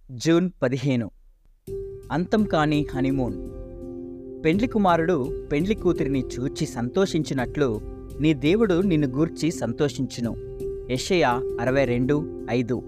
June పదిహేను అంతం కాని హనీమూన్ పెండ్లి కుమారుడు పెండ్లి కూతురిని చూచి సంతోషించినట్లు నీ దేవుడు నిన్ను గూర్చి సంతోషించును యెషయా అరవై రెండు ఐదు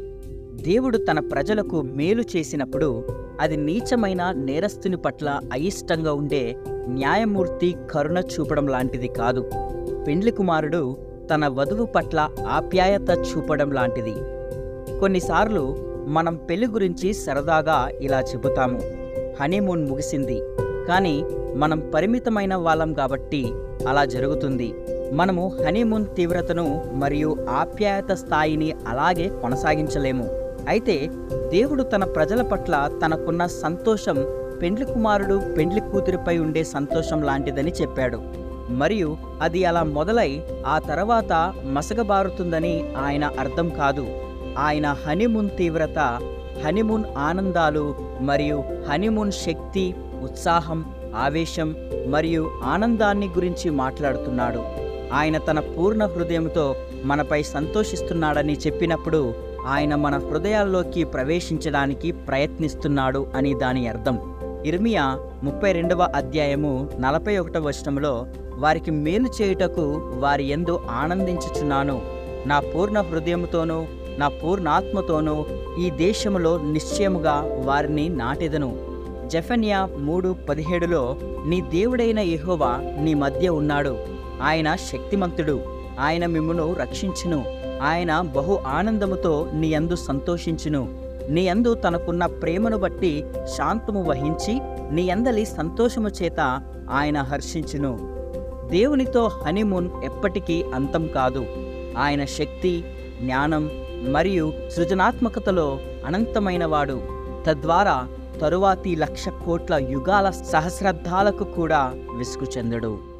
దేవుడు తన ప్రజలకు మేలు చేసినప్పుడు అది నీచమైన నేరస్తుని పట్ల అయిష్టంగా ఉండే న్యాయమూర్తి కరుణ చూపడం లాంటిది కాదు పెండ్లి కుమారుడు తన వధువు పట్ల ఆప్యాయత చూపడం లాంటిది కొన్నిసార్లు మనం పెళ్లి గురించి సరదాగా ఇలా చెబుతాము హనీమూన్ ముగిసింది కానీ మనం పరిమితమైన వాళ్ళం కాబట్టి అలా జరుగుతుంది మనము హనీమూన్ తీవ్రతను మరియు ఆప్యాయత స్థాయిని అలాగే కొనసాగించలేము అయితే దేవుడు తన ప్రజల పట్ల తనకున్న సంతోషం పెండ్లి కుమారుడు పెండ్లి కూతురిపై ఉండే సంతోషం లాంటిదని చెప్పాడు మరియు అది అలా మొదలై ఆ తర్వాత మసగబారుతుందని ఆయన అర్థం కాదు ఆయన హనీమూన్ తీవ్రత హనీమూన్ ఆనందాలు మరియు హనీమూన్ శక్తి ఉత్సాహం ఆవేశం మరియు ఆనందాన్ని గురించి మాట్లాడుతున్నాడు ఆయన తన పూర్ణ హృదయంతో మనపై సంతోషిస్తున్నాడని చెప్పినప్పుడు ఆయన మన హృదయాల్లోకి ప్రవేశించడానికి ప్రయత్నిస్తున్నాడు అని దాని అర్థం ఇర్మియా ముప్పై రెండవ అధ్యాయము నలభై ఒకటవ వచనంలో వారికి మేలు చేయుటకు వారి ఎందు ఆనందించుచున్నాను నా పూర్ణ హృదయముతోనూ నా పూర్ణాత్మతోనూ ఈ దేశములో నిశ్చయముగా వారిని నాటెదను జఫన్యా మూడు పదిహేడులో నీ దేవుడైన యెహోవా నీ మధ్య ఉన్నాడు ఆయన శక్తిమంతుడు ఆయన మిమ్మును రక్షించును ఆయన బహు ఆనందముతో నీ యందు సంతోషించును నీ యందు తనకున్న ప్రేమను బట్టి శాంతము వహించి నీ అందలి సంతోషము చేత ఆయన హర్షించును దేవునితో హనీమూన్ ఎప్పటికీ అంతం కాదు ఆయన శక్తి జ్ఞానం మరియు సృజనాత్మకతలో అనంతమైనవాడు తద్వారా తరువాతి లక్ష కోట్ల యుగాల సహస్రాబ్దాలకు కూడా విసుగు చెందడు